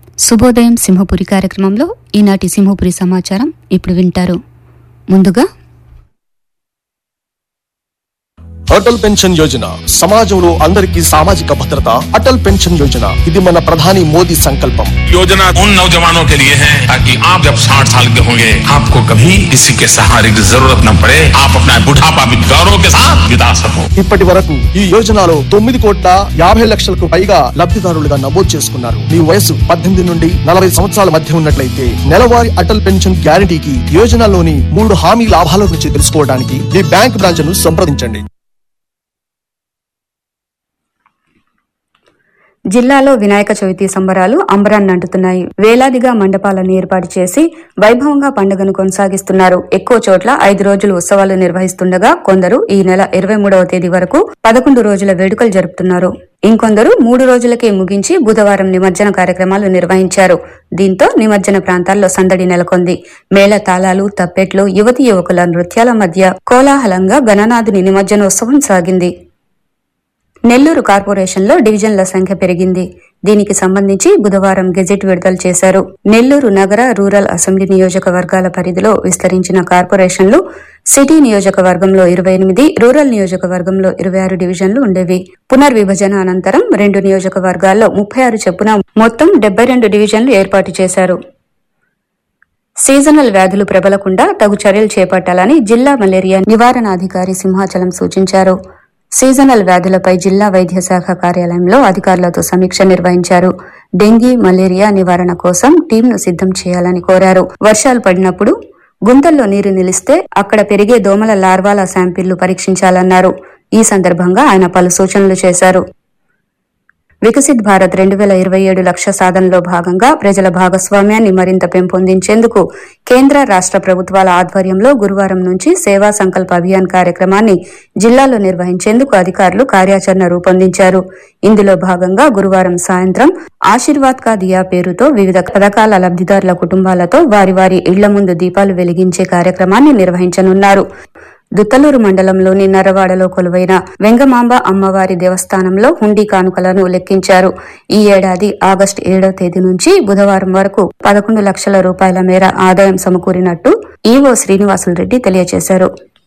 శుభోదయం సింహపురి కార్యక్రమంలో ఈనాటి సింహపురి సమాచారం ఇప్పుడు వింటారు ముందుగా అటల్ పెన్షన్ యోజన సమాజంలో అందరికీ సామాజిక భద్రత అటల్ పెన్షన్ యోజన ఇది మన ప్రధాని మోదీ సంకల్పం योजना उन नौजवानों के लिए है ताकि आप जब 60 साल के होंगे आपको कभी किसी के सहारे की जरूरत न पड़े आप अपना बुढ़ापा भी गौरव के साथ बिता सको ఇప్పటి వరకు ఈ యోజనలో తొమ్మిది కోట్ల యాభై లక్షలకు పైగా లబ్ధిదారులుగా నమోదు చేసుకున్నారు మీ వయసు పద్దెనిమిది నుండి నలభై సంవత్సరాల మధ్య ఉన్నట్లయితే నెలవారీ అటల్ పెన్షన్ గ్యారంటీకి యోజనలోని మూడు హామీ లాభాల గురించి తెలుసుకోవడానికి మీ బ్యాంక్ బ్రాంచ్ ను సంప్రదించండి జిల్లాలో వినాయక చవితి సంబరాలు అంబరాన్నంటుతున్నాయి వేలాదిగా మండపాలను ఏర్పాటు చేసి వైభవంగా పండుగను కొనసాగిస్తున్నారు ఎక్కువ చోట్ల ఐదు రోజులు ఉత్సవాలు నిర్వహిస్తుండగా కొందరు ఈ నెల ఇరవై మూడవ తేదీ వరకు పదకొండు రోజుల వేడుకలు జరుపుతున్నారు ఇంకొందరు మూడు రోజులకే ముగించి బుధవారం నిమజ్జన కార్యక్రమాలు నిర్వహించారు దీంతో నిమజ్జన ప్రాంతాల్లో సందడి నెలకొంది మేళ తాళాలు తప్పెట్లు యువతి యువకుల నృత్యాల మధ్య కోలాహలంగా గణనాథుని నిమజ్జనోత్సవం సాగింది నెల్లూరు కార్పొరేషన్లో డివిజన్ల సంఖ్య పెరిగింది దీనికి సంబంధించి బుధవారం గెజెట్ విడుదల చేశారు నెల్లూరు నగర రూరల్ అసెంబ్లీ నియోజకవర్గాల పరిధిలో విస్తరించిన కార్పొరేషన్లు సిటీ నియోజకవర్గంలో ఇరవై ఎనిమిది రూరల్ నియోజకవర్గంలో ఇరవై ఆరు డివిజన్లు ఉండేవి పునర్విభజన అనంతరం రెండు నియోజకవర్గాల్లో ముప్పై ఆరు చొప్పున మొత్తం డెబ్బై రెండు డివిజన్లు ఏర్పాటు చేశారు సీజనల్ వ్యాధులు ప్రబలకుండా తగు చర్యలు చేపట్టాలని జిల్లా మలేరియా నివారణాధికారి సింహాచలం సూచించారు సీజనల్ వ్యాధులపై జిల్లా వైద్య శాఖ కార్యాలయంలో అధికారులతో సమీక్ష నిర్వహించారు డెంగీ మలేరియా నివారణ కోసం టీంను సిద్ధం చేయాలని కోరారు వర్షాలు పడినప్పుడు గుంతల్లో నీరు నిలిస్తే అక్కడ పెరిగే దోమల లార్వాల శాంపిళ్లు పరీక్షించాలన్నారు ఈ సందర్భంగా ఆయన పలు సూచనలు చేశారు వికసిత్ భారత్ రెండు వేల ఇరవై ఏడు లక్ష్య సాధనలో భాగంగా ప్రజల భాగస్వామ్యాన్ని మరింత పెంపొందించేందుకు కేంద్ర రాష్ట్ర ప్రభుత్వాల ఆధ్వర్యంలో గురువారం నుంచి సేవా సంకల్ప అభియాన్ కార్యక్రమాన్ని జిల్లాలో నిర్వహించేందుకు అధికారులు కార్యాచరణ రూపొందించారు ఇందులో భాగంగా గురువారం సాయంత్రం ఆశీర్వాద్ కా దియా పేరుతో వివిధ పథకాల లబ్ధిదారుల కుటుంబాలతో వారి వారి ఇళ్ల ముందు దీపాలు వెలిగించే కార్యక్రమాన్ని నిర్వహించనున్నారు దుత్తలూరు మండలంలోని నర్రవాడలో కొలువైన వెంగమాంబ అమ్మవారి దేవస్థానంలో హుండీ కానుకలను లెక్కించారు ఈ ఏడాది ఆగస్టు ఏడో తేదీ నుంచి బుధవారం వరకు పదకొండు లక్షల రూపాయల మేర ఆదాయం సమకూరినట్టు ఈవో శ్రీనివాసులు రెడ్డి తెలియజేశారు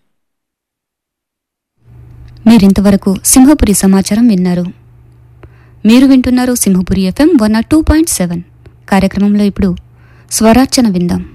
మీరింతవరకు సింహపురి సమాచారం విన్నారు మీరు వింటున్నారు Simhapuri FM one two point seven కార్యక్రమంలో ఇప్పుడు స్వరార్చన విందాం